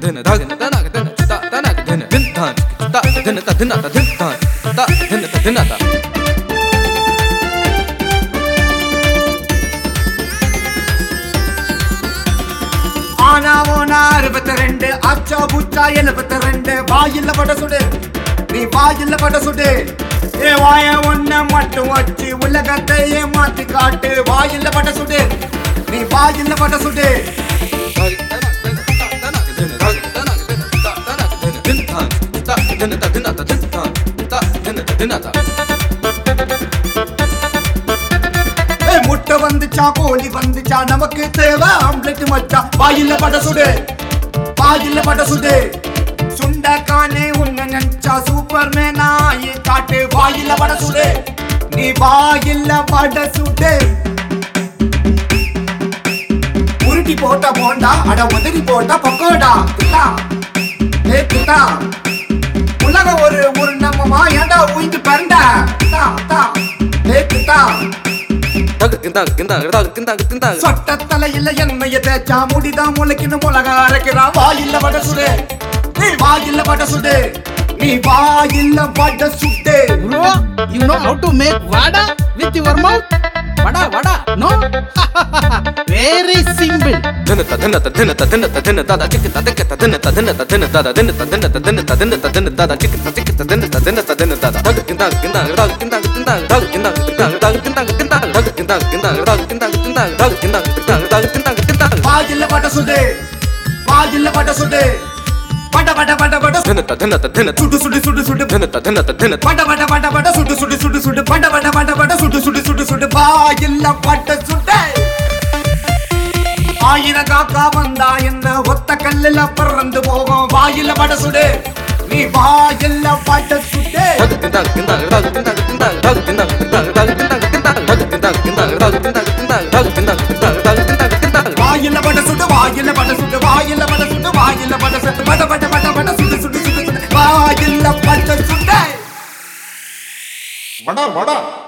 தின தகன தனக தின த தனக தின தின் தான் த தின த தின த தின் தான் த தின த தின த ஆனா ஓனா அறுபத்தி ரெண்டு அச்சா புச்சா எழுபத்தி ரெண்டு வாயில்ல பட சுடு நீ வாயில்ல பட சுடு ஏ வாய ஒன்ன மட்டும் வச்சு உலகத்தையே மாத்தி காட்டு வாயில்ல பட சுடு நீ வாயில்ல பட சுடு ஏ முட்டை வந்துச்சா கோழி வந்துச்சா நமக்கு தேவை ஆம்லெட் மச்சா வாயில்ல பட சுடு வாயில்ல பட சுடு சுண்டக்கானே உன்ன நினைச்சா சூப்பர் மேனா காட்டு வாயில்ல பட சுடு நீ வாயில்ல பட சுடு உருட்டி போட்ட போண்டா அட உதறி போட்ட பக்கோடா கிட்டா ஏ கிட்டா உலகம் ஒரு ஒரு நம்மமா ஏண்டா உயிந்து பரண்டா கிட்டா கிட்டா ஏ கிட்டா சொட்ட தலையில எண்ணெய தேய்ச்சா முடிதான் முளைக்குன்னு மிளகா அரைக்கிறா வாயில்ல வட சுடு நீ வாயில்ல வட சுடு நீ வாயில்ல வட சுடு Bro, you know how to make vada with your mouth? Vada, vada, no? Very simple. வாயில்ல வட சுடு வாயில்ல வட சுடு வட வட வட வட சுடு சுடு சுடு சுடு வட வட வட வட சுடு சுடு சுடு சுடு வட வட வட வட சுடு சுடு சுடு சுடு வாயில்ல வட சுடு ஆயிரம் காக்கா வந்தா என்ன ஒத்த கல்லுல பறந்து போகும் வாயில வட சுடு நீ வாயில்ல வட சுடு வாயில வட சுடு வாயில வட சுடு வாயில வட சுடு வாயில வட சுடு வட வட வட வட சுடு சுடு சுடு சுடு வாயில வட சுடு வடா வடா